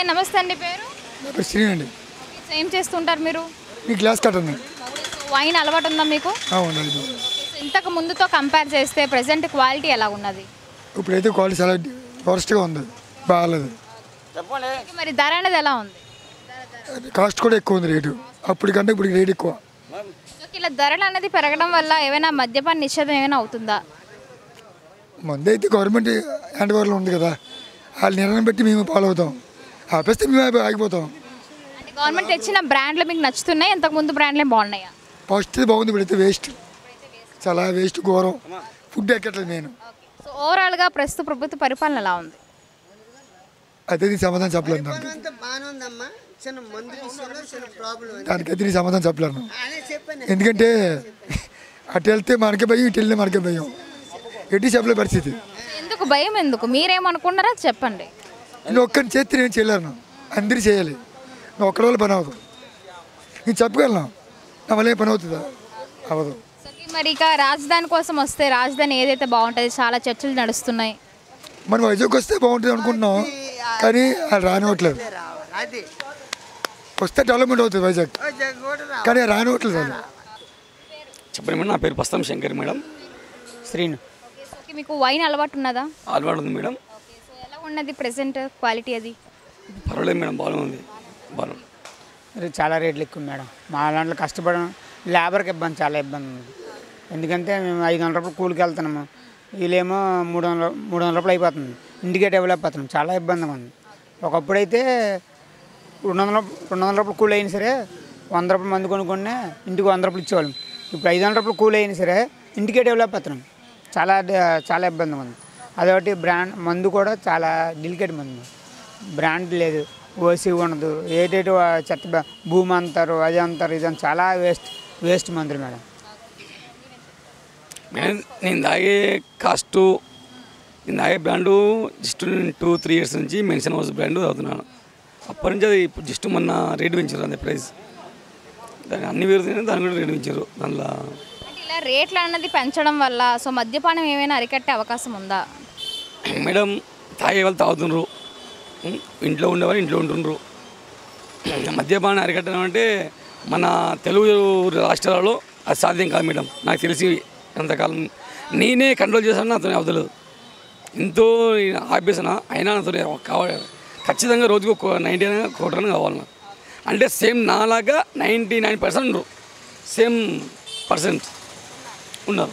నమస్తే అండి పేరు నా పేరు శ్రీ అండి సో ఏం చేస్తుంటారు మీరు మీ గ్లాస్ కట్ ఉంది సో వైన్ అలవాటు ఉందా మీకు అవును ఇది సో ఇంతకు ముందుతో కంపేర్ చేస్తే ప్రజెంట్ క్వాలిటీ ఎలా ఉన్నది ఇప్పుడైతే క్వాలిటీ చాలా వరస్ట్గా ఉంది బాగాలేదు ఓకే, మరి ధర అనేది ఎలా ఉంది కాస్ట్ కూడా ఎక్కువ ఉంది రేటు అప్పటికంటే ఇప్పుడు రేట్ ఎక్కువ సో ఇలా ధరలు అనేది పెరగడం వల్ల ఏమైనా మద్యపాన నిషేధం ఏమైనా అవుతుందా మందు అయితే గవర్నమెంట్ హ్యాండ్ ఓవర్లో ఉంది కదా వాళ్ళ నిర్ణయం బట్టి మేము ఫాలో అవుతాం ఆపేస్తే మేము ఆగి- ఆగిపోతాం అంటే గవర్నమెంట్ తెచ్చిన బ్రాండ్లు మీకు నచ్చుతున్నాయి ఇంతకు ముందు బ్రాండ్లే బాగున్నాయా ఫస్ట్ బాగుంది ఇప్పుడైతే వేస్ట్ చాలా వేస్ట్ ఘోరం ఫుడ్ ఎక్కట్లేదు నేను సో ఓవరాల్గా ప్రస్తుత ప్రభుత్వ పరిపాలన ఎలా ఉంది అయితే నీ సమాధానం చెప్పలేను దానికి అంతా బాగానే ఉందమ్మా చిన్న మందు విషయంలో చిన్న ప్రాబ్లం ఉంది దానికైతే నీ సమాధానం చెప్పలేను అనే చెప్పాను ఎందుకంటే అటు వెళ్తే మనకే భయం ఇటు వెళ్ళితే మనకే భయం ఎటు చెప్పలే పరిస్థితి ఎందుకు భయం ఎందుకు మీరేమనుకున్నారో అది చెప్పండి నేను ఒక్కరిని చేస్తే నేను చేయలేను అందరూ చేయాలి నువ్వు ఒక్కడి వల్ల పని అవ్వదు నేను చెప్పగలను నా వల్ల ఏం పని అవుతుందా అవ్వదు సో మరి ఇక రాజధాని కోసం వస్తే రాజధాని ఏదైతే బాగుంటుంది చాలా చర్చలు నడుస్తున్నాయి మనం వైజాగ్ వస్తే బాగుంటుంది అనుకుంటున్నాం కానీ అది రానివ్వట్లేదు రావాలి అది వస్తే డెవలప్మెంట్ అవుతుంది వైజాగ్ ఓ జగ్ కూడా రావాలి కానీ అది రానివ్వట్లేదు వాళ్ళు చెప్పండి మేడం నా పేరు పస్తం Shankar madam Srinu so okay, మీకు వైన్ అలవాటు ఉన్నదా అలవాటు ఉంది మేడం ఓకే సో ఎలా ఉన్నది ప్రెసెంట్ క్వాలిటీ అది పర్వాలేదు మేడం బాగానే ఉంది బాగా ఇది చాలా రేట్లు ఎక్కువ మేడం మా దాంట్లో కష్టపడడం లేబర్కి ఇబ్బంది చాలా ఇబ్బంది ఉంది ఎందుకంటే మేము ఐదు వందల రూపాయలు కూలికి వెళ్తున్నాము వీళ్ళేమో మూడు వందల మూడు వందల రూపాయలు అయిపోతుంది ఇంటికే డెవలప్ అవుతున్నాం చాలా ఇబ్బందిగా ఉంది ఒకప్పుడైతే రెండు వందల రెండు వందల రూపాయలు కూలి అయినా సరే వంద రూపాయలు మంది కొనుక్కొని ఇంటికి వంద రూపాయలు ఇచ్చేవాళ్ళం ఇప్పుడు ఐదు వందల రూపాయలు కూలి అయినా సరే ఇంటికే డెవలప్ అవుతున్నాం చాలా డ- చాలా ఇబ్బందిగా ఉంది అదొకటి బ్రాండ్ మందు కూడా చాలా డెలికేట్ మందు బ్రాండ్ లేదు ఓసి ఉండదు ఏటేటి చెత్త బ- భూమి అంటారు అది అంటారు ఇది అంటారు. చాలా వేస్ట్ వేస్ట్ మందులు మేడం మేడం నేను తాగే కాస్ట్ నేను తాగే బ్రాండు జస్ట్ నేను టూ త్రీ ఇయర్స్ నుంచి మెన్షన్ హౌస్ బ్రాండ్ తాగుతున్నాను అప్పటి నుంచి అది ఇప్పుడు జస్ట్ మొన్న రేటు పెంచారు అంతే ప్రైస్ దాని అన్ని పెరుగుతున్నాయి దాని కూడా రేటు పెంచారు దానిలో అంటే ఇలా రేట్లు అన్నది పెంచడం వల్ల సో మద్యపానం ఏమైనా అరికట్టే అవకాశం ఉందా మేడం తాగే వాళ్ళు తాగుతుండ్రు ఉం, ఇంట్లో ఉండేవాళ్ళు ఇంట్లో ఉంటుండ్రు మద్యపానం అరికట్టడం అంటే మన తెలుగు రాష్ట్రాలలో అది సాధ్యం కాదు మేడం నాకు తెలిసి ఎంతకాలం నేనే కంట్రోల్ చేశాను నాతో అవతలేదు ఎంతో ఆపేసిన అయినా నాతో కావాలి ఖచ్చితంగా రోజుకు ఒక నైంటీ అయినా కోటర్ని కావాలి నాకు అంటే సేమ్ నాలాగా నైంటీ నైన్ పర్సెంట్ ఉండరు సేమ్ పర్సెంట్ ఉన్నారు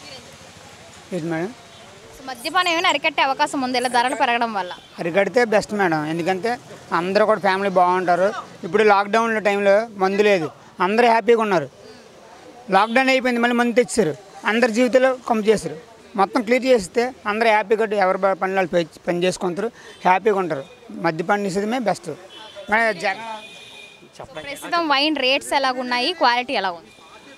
ఇది మేడం సో మద్యపానం ఏమైనా అరికట్టే అవకాశం ఉంది ఇలా ధరలు పెరగడం వల్ల అరికడితే బెస్ట్ మేడం ఎందుకంటే అందరూ కూడా ఫ్యామిలీ బాగుంటారు ఇప్పుడు లాక్డౌన్ టైంలో మందు లేదు అందరూ హ్యాపీగా ఉన్నారు లాక్డౌన్ అయిపోయింది మళ్ళీ మందు తెచ్చారు అందరి జీవితంలో కమ్ చేశారు మొత్తం క్లియర్ చేస్తే అందరూ హ్యాపీగా ఎవరి ప- పనులు వాళ్ళు పే- పని చేసుకుంటారు హ్యాపీగా ఉంటారు మద్యపాన నిషేధమే బెస్ట్ కానీ జగన్ ప్రస్తుతం వైన్ రేట్స్ ఎలాగున్నాయి క్వాలిటీ ఎలా ఉంది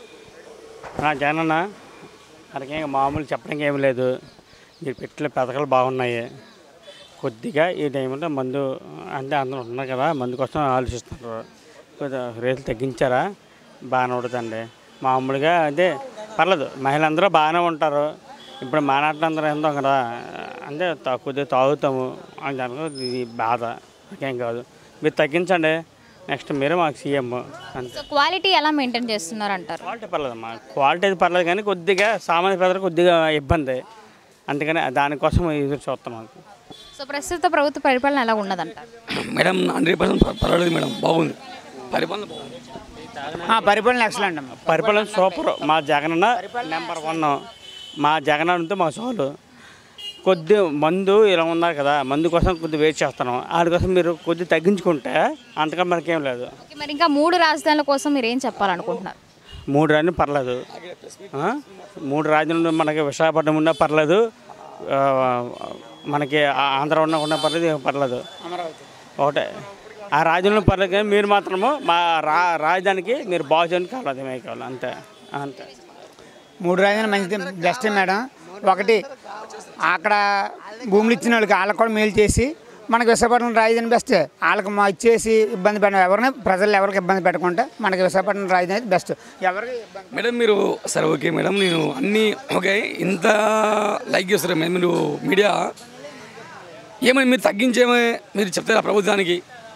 నా జగనన్న మనకి ఇంకా మామూలు చెప్పడానికి ఏం లేదు మీరు పెట్టిన పథకాలు బాగున్నాయి కొద్దిగా ఈ టైంలో మందు అంటే అందరూ ఉన్నారు కదా మందు కోసం ఆలోచిస్తున్నారు కొద్దిగా రేట్లు తగ్గించారా బాగానే ఉంటుందండి మామూలుగా అదే పర్లేదు మహిళలందరూ బాగానే ఉంటారు ఇప్పుడు మానాటలందరూ ఎంతో కదా అంటే తా- కొద్దిగా తాగుతాము అని దానికి ఇది బాధ ఇంకేం కాదు మీరు తగ్గించండి నెక్స్ట్ మీరే మాకు సీఎం అంతే సో క్వాలిటీ ఎలా మెయింటైన్ చేస్తున్నారు అంటారు క్వాలిటీ పర్లేదమ్మా క్వాలిటీ అయితే పర్లేదు కానీ కొద్దిగా సామాన్య ప్రజలకు కొద్దిగా ఇబ్బంది అందుకని దానికోసం ఎదురు చూస్తున్నాం సో ప్రస్తుత ప్రభుత్వ పరిపాలన ఎలా ఉన్నదంటారు మేడం హండ్రెడ్ పర్సెంట్ పర్వాలేదు మేడం బాగుంది పరిపాలన బాగుంది ఆ, పరిపాలన ఎక్సలెంట్ అమ్మ పరిపాలన సూపర్ మా జగనన్న నెంబర్ వన్ మా జగనన్నతో మా చాలు కొద్ది మందు ఇలా ఉన్నారు కదా మందు కోసం కొద్దిగా వెయిట్ చేస్తున్నాం వాటి కోసం మీరు కొద్దిగా తగ్గించుకుంటే అంతకన్నా మనకేం లేదు ఓకే, మరి ఇంకా మూడు రాజధానుల కోసం మీరు ఏం చెప్పాలనుకుంటున్నారు మూడు రాజులు పర్లేదు ఆ? మూడు రాజధానులు మనకి విశాఖపట్నం ఉన్నా పర్లేదు ఆ, మనకి ఆ- ఆంధ్ర ఉన్నా ఉన్నా పర్లేదు ఏం పర్లేదు ఒకటే ఆ రాజ్యంలో పర్లేదు కానీ మీరు మాత్రము మా రా రాజధానికి మీరు బాగు చేయడానికి కావాలి మేము కావాలి అంతే అంతే మూడు రాజధానులు మంచిది బెస్ట్ మేడం ఒకటి అక్కడ భూములు ఇచ్చిన వాళ్ళకి వాళ్ళకి కూడా మేలు చేసి మనకి విశాఖపట్నం రాజధాని బెస్ట్ వాళ్ళకి మా ఇచ్చేసి ఇబ్బంది పెట్టడం ఎవరిని ప్రజలు ఎవరికి ఇబ్బంది పెట్టకుండా మనకి విశాఖపట్నం రాజధాని బెస్ట్ ఎవరికి ఇబ్బంది మేడం మీరు సరే ఓకే మేడం నేను అన్నీ ఓకే ఇంత లైక్ చేస్తారు మేడం మీరు మీడియా ఏమని మీరు తగ్గించేమే మీరు చెప్తారా ప్రభుత్వానికి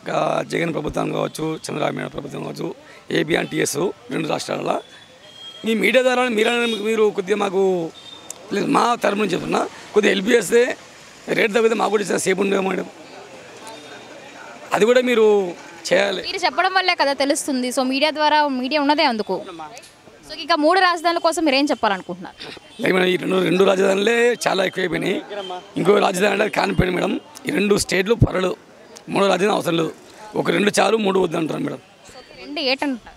ఇంకా జగన్ ప్రభుత్వం కావచ్చు చంద్రబాబు నాయుడు ప్రభుత్వం కావచ్చు ఏపీ అండ్ టీఎస్ రెండు రాష్ట్రాలలో ఈ మీడియా ద్వారా మీరు మీరు కొద్దిగా మాకు లేదు మా తరపు నుంచి చెప్తున్నా కొద్దిగా హెల్ప్ చేస్తే రేట్ తగ్గితే మాకు కూడా చాలా సేపు ఉండేది మేడం అది కూడా మీరు చేయాలి మీరు చెప్పడం వల్లే కదా తెలుస్తుంది సో మీడియా ద్వారా మీడియా ఉన్నదే అందుకు సో ఇక మూడు రాజధానుల కోసం మీరు ఏం చెప్పాలనుకుంటున్నారు లైక్ మేడం ఈ రెండు రెండు రాజధానులే చాలా ఎక్కువైపోయినాయి ఇంకో రాజధాని అంటే కానిపోయింది మేడం ఈ రెండు స్టేట్లు పర్వాలేదు మూడో రాజధాని అవసరం లేదు ఒక రెండు చాలు మూడు వద్దు అంటారు మేడం సో రెండు ఏటంటారు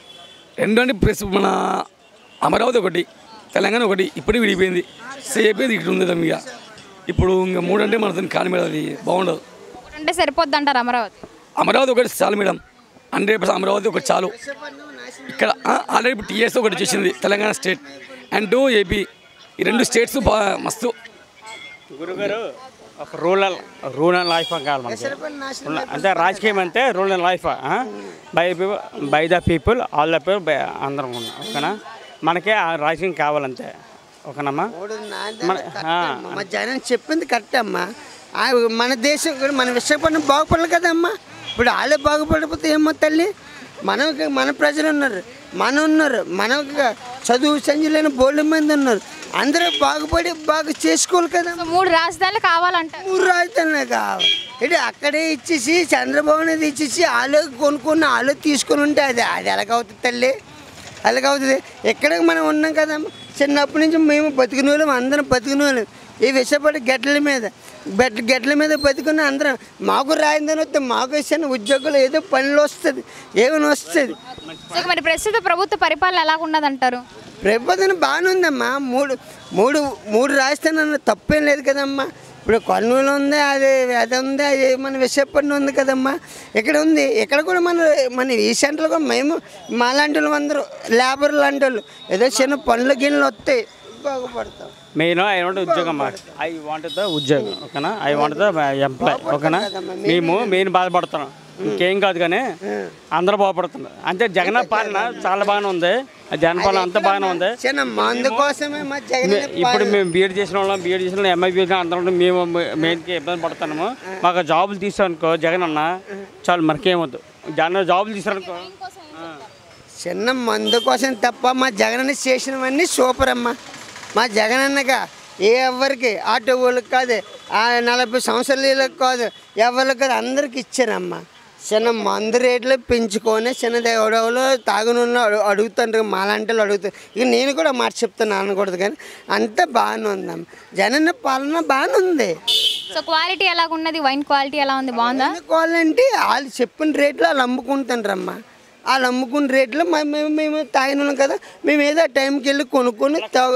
రెండు అంటే ప్లస్ మన అమరావతి ఒకటి తెలంగాణ ఒకటి ఇప్పటికి విడిపోయింది సేపు ఇక్కడ ఉంది ఇక ఇప్పుడు ఇంకా మూడు అంటే మన కాని మేడం అది బాగుండదు అంటే సరిపోద్ది అంటారు అమరావతి అమరావతి ఒకటి చాలు మేడం హండ్రెడ్ పర్సెంట్ అమరావతి ఒకటి చాలు ఇక్కడ ఆల్రెడీ ఇప్పుడు టీఎస్ ఒకటి చేసింది Telangana state and two AP ఈ రెండు స్టేట్స్ బాగా మస్తు గురుగారు ఒక రూరల్ రూరల్ లైఫ్ కావాలి మనకి ఉన్న- అంటే రాజకీయం అంటే rural life by by the people all the people అందరం ఉన్నాం ఓకేనా మనకే ఆ రాజకీయం కావాలంతే ఓకేనమ్మా మూడు నాలుగు మన- కరెక్టే ఆ. అమ్మా. మా జగన్ చెప్పింది కరెక్ట్ అమ్మా ఆ మన దేశం కూడా మన విశాఖపట్నం బాగుపడలేదు కదమ్మా ఇప్పుడు వాళ్ళే బాగుపడిపోతే ఏమో తల్లి మనకి మన ప్రజలు ఉన్నారు మన ఉన్నారు మనకు చదువు సంజులైన బోల్డ్ మంది ఉన్నారు అందరూ బాగుపడి బాగా చేసుకోవాలి కదా సో మూడు రాజధానులు కావాలంటారు మూడు రాజధానులే కావాలి ఇది అక్కడే ఇచ్చేసి చంద్రబాబు నాయుడు ఇచ్చేసి వాళ్ళు కొనుక్కొని వాళ్ళు తీసుకొని ఉంటే అది అది ఎలాగవుతుంది తల్లి ఎలాగవుతుంది ఎక్కడ మనం ఉన్నాం కదమ్మా చిన్నప్పటి నుంచి మేము బతికిన వాళ్ళం అందరం బతికిన వాళ్ళం ఈ విషయపడి గడ్డల మీద బెడ్ గడ్డల మీద బతుకున్న అందరం మాకు రాయిందని వస్తే మాకు ఇచ్చిన ఉద్యోగులు ఏదో పనులు వస్తుంది ఏమైనా వస్తుంది సో ఇక మరి ప్రస్తుత ప్రభుత్వ పరిపాలన ఎలా ఉన్నదంటారు ప్రభుత్వం బాగానే ఉందమ్మా మూడు మూడు మూడు రాజధానులు తప్పేం లేదు కదమ్మా ఇప్పుడు కర్నూలు ఉంది అది అది ఉంది అది మన విశాఖపట్నం ఉంది కదమ్మా ఇక్కడ ఉంది ఇక్కడ కూడా మన మన ఈ సెంటర్లో కూడా మేము మా లాంటి వాళ్ళు అందరూ లేబర్ లాంటి వాళ్ళు ఏదో చిన్న పనులు గిన్నెలు వస్తాయి బాగుపడతాం మెయిన్ ఐ వాంట్ ఉద్యోగం అమ్మా ఐ వాంట్ ద ఉద్యోగం ఓకేనా ఐ వాంట్ ద ఎంప్లాయ్ ఓకేనా మేము మెయిన్ బాధపడుతున్నాం ఇంకేం కాదు కానీ అందరూ బాగుపడుతున్నారు అంతే జగన్ పాలన చాలా బాగానే ఉంది ఆ జగన్ పాలన అంతా బాగానే ఉంది చిన్న మందు కోసమే మా జగన్ మే- ఇప్పుడు మేము బీఎడ్ చేసిన వాళ్ళం బీఎడ్ చేసిన వాళ్ళం ఎంఐ చేసిన అందరం మేము మెయిన్కి ఇబ్బంది పడుతున్నాము మాకు జాబులు తీసామనుకో జగన్ అన్న చాలు మనకేమొద్దు జగన్ జాబులు తీసారనుకో చిన్న మందు కోసం తప్ప మా జగనన్న చేసినవన్నీ సూపర్ అమ్మా మా జగనన్నగా ఏ ఎవరికి ఆటో వాళ్ళకి కాదు ఆ నలభై సంవత్సరాలకు కాదు ఎవరికి కాదు అందరికి ఇచ్చారమ్మా చిన్న మందు రేట్లు పెంచుకొని చిన్నది ఎవడెవడో తాగునున్న అడుగు అడుగుతుంటారు మాలాంటి వాళ్ళు అడుగుతారు ఇక నేను కూడా మాట చెప్తాను అనకూడదు కానీ అంతా బాగానే ఉందమ్మా జగనన్న పాలన బాగానే ఉంది సో క్వాలిటీ ఎలా ఉన్నది వైన్ క్వాలిటీ ఎలా ఉంది బాగుందా ఎందుకోవాలంటే వాళ్ళు చెప్పిన రేట్లు వాళ్ళు అమ్ముకుంటారమ్మా వాళ్ళు అమ్ముకున్న రేట్లు మ- మేము మేము తాగిన వాళ్ళం కదా మేము ఏదో ఆ టైంకి వెళ్ళి కొనుక్కొని తాగు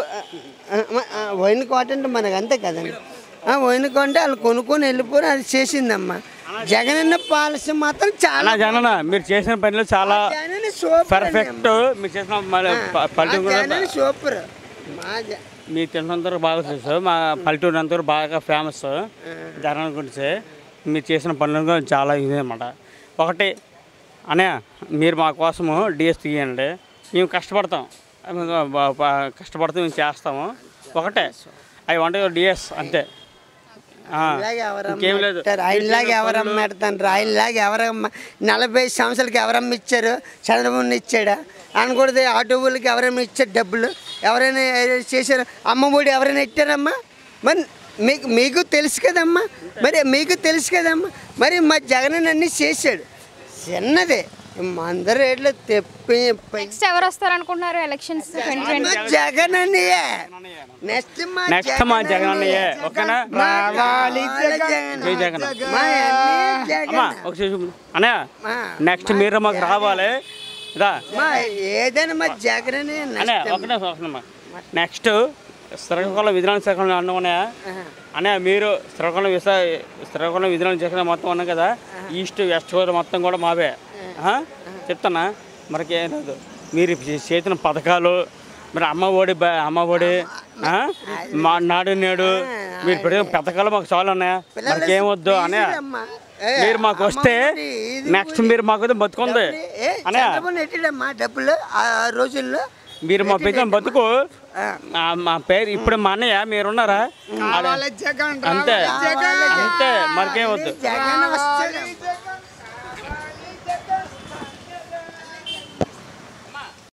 వైన్ కోట అంటే మనకు అంతే కదండి ఆ వైన్ కొంటే వాళ్ళు కొనుక్కొని వెళ్ళిపోయి అది చేసిందమ్మా జగనన్న పాలసీ మాత్రం చాలా అలా జగన్ మీరు చేసిన పనిలో చాలా జగనన్న సూపర్ పర్ఫెక్ట్ మీరు చేసిన మన ప- పల్లెటూరు కూడా జగనన్న సూపర్ మా జ- మీరు తెలిసినంతవరకు బాగా తెలుసు మా పల్లెటూరు అంతవరకు బాగా ఫేమస్ జగన్ గురించి మీరు చేసిన పనులు కూడా చాలా ఇదే అన్నమాట ఒకటి అనే మీరు మా కోసము డిఎస్ తీయండి మేము కష్టపడతాం మేము బ- బ- కష్టపడతాం మేము చేస్తాము ఒకటే అవి వంట డిఎస్ అంతే ఆ, ఇలాగే ఎవరమ్మ ఇంకేం లేదు పెట్టారు? ఆయనలాగా ఎవరమ్మ పెడతారు ఆయనలాగా ఎవరమ్మ నలభై సంవత్సరాలకి ఎవరమ్మ ఇచ్చారు చంద్రబాబు ఇచ్చాడా అనకూడదు ఆటో వాళ్ళకి ఎవరైనా ఇచ్చారు డబ్బులు ఎవరైనా చేశారు అమ్మఒడి ఎవరైనా ఇచ్చారమ్మా మరి మీకు మీకు తెలుసు కదమ్మా మరి మీకు తెలుసు కదమ్మా మరి మా జగన్ అన్నీ చేశాడు చిన్నదే అందరు రేట్లు తెప్పి నెక్స్ట్ ఎవరు వస్తారు అనుకుంటున్నారు ఎలక్షన్స్ ట్వంటీ ట్వంటీ మా జగన్ అన్నయ్య నెక్స్ట్ మా నెక్స్ట్ మా జగన్ అన్నయ్యే ఓకేనా రావాలి జగన్ జై జగన్ మా అన్నయ్య అమ్మా జగన్ ఒక నిమిషం. అన్నయ్య మా నెక్స్ట్ మీరు మాకు రావాలి రా మా ఏదైనా మా జగన్ అనే ఒకటే ఒకటమ్మా నెక్స్ట్ శ్రీకాకుళం విధాన శాఖలో అన్నం ఉన్నాయా అనే మీరు శ్రీకాకుళం విసా శ్రీకాకుళం విధానం శాఖలో మొత్తం ఉన్నాం కదా ఈస్ట్ వెస్ట్ గోదావరి మొత్తం కూడా మావే ఆ? చెప్తానా మనకి ఏం లేదు మీరు చేసిన పథకాలు మరి అమ్మ ఒడి బ- అమ్మ ఒడి ఆ? మా నాడు నేడు మీరు పెట్టిన పథకాలు మాకు చాలా ఉన్నాయా మనకేం వద్దు అనే మీరు మాకు వస్తే నెక్స్ట్ మీరు మాకు బతుకుంది అనే ఎట్టిడమ్మా డబ్బులు ఆ రోజుల్లో మీరు మా పెద్ద బతుకు ఆ, మా పేరు ఇప్పుడు మా అన్నయ్య మీరున్నారా అంతే అంతే మనకేం వద్దు జగన్ వస్తాడు